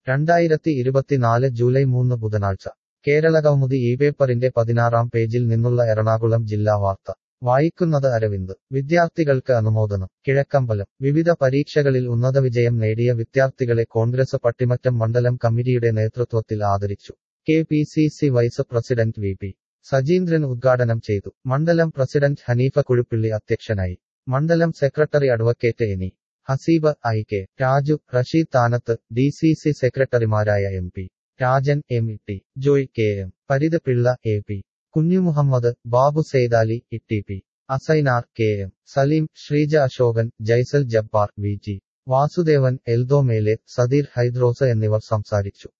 രണ്ടായിരത്തി ഇരുപത്തിനാല് ജൂലൈ മൂന്ന് ബുധനാഴ്ച കേരളകൗമുദി ഈ പേപ്പറിന്റെ പതിനാറാം പേജിൽ നിന്നുള്ള എറണാകുളം ജില്ലാ വാർത്ത വായിക്കുന്നത് അരവിന്ദ് വിദ്യാർത്ഥികൾക്ക് അനുമോദനം കിഴക്കമ്പലം വിവിധ പരീക്ഷകളിൽ ഉന്നത വിജയം നേടിയ വിദ്യാർത്ഥികളെ കോൺഗ്രസ് പട്ടിമറ്റം മണ്ഡലം കമ്മിറ്റിയുടെ നേതൃത്വത്തിൽ ആദരിച്ചു K P C C vice president V P Sajeendran ഉദ്ഘാടനം ചെയ്തു മണ്ഡലം പ്രസിഡന്റ് ഹനീഫ കുഴുപ്പിള്ളി അധ്യക്ഷനായി മണ്ഡലം secretary advocate Ani Haseeb I K Raju Rasheed Thanath D C C സെക്രട്ടറിമാരായ M P Rajan M T Joy K M Parith Pillai A P Kunjumuhammed Babu Saithali E T P Asainar K M Saleem Sreeja Ashokan Jaisal Jabbar V G Vasudevan Eldho Mele Sadeer Hydros എന്നിവർ സംസാരിച്ചു